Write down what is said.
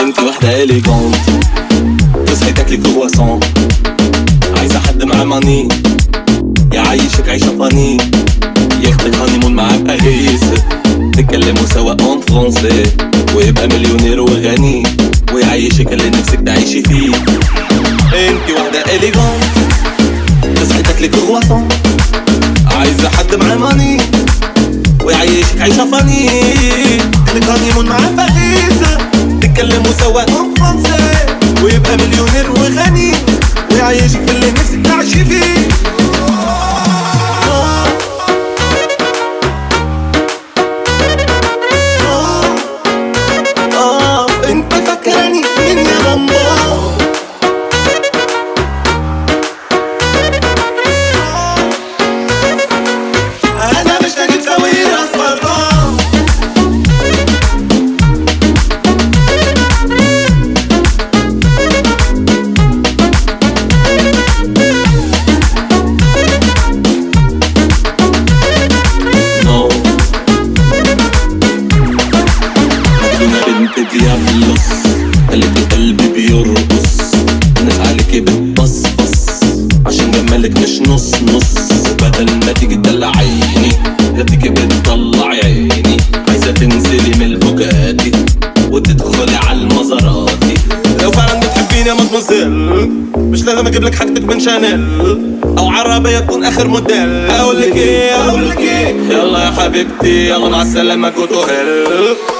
انت واحدة اليجونت تصحي تاكلي كرواسون عايزة حد معاه ماني يعيشك عيشة فاني ياخدك هانيمون معاه باريس تتكلموا سوا اون فرونسي ويبقى مليونير وغني ويعيشك اللي نفسك تعيشي فيه انت واحدة اليجونت تصحي تاكلي كرواسون عايزة حد معاه ماني ويعيشك عيشة فاني تاخدك هانيمون معاه باريس تتكلموا سوا اون فرونسي ويبقى مليونير وغني ويعيشك في اللي نفسك تعيشي فيه آه، انت فاكراني مين يا بامبا انا مش نجيب سوي راس برا نو مجنونة بنت ديابلوس قلب قلبي بيرقص الناس عليكي بتبصبص عشان جمالك مش نص نص بدل ما تيجي تدلع عيني لا تيجي بتطلع عيني عايزة تنزلي من البوجاتي وتدخلي على المزاراتي لو فعلا بتحبيني يا مدمزيل مش لازم اجيب لك حاجتك من شانيل او عربية تكون اخر موديل اقول لك ايه اقول لك ايه يلا يا حبيبتي يلا مع السلامة جو تو هيل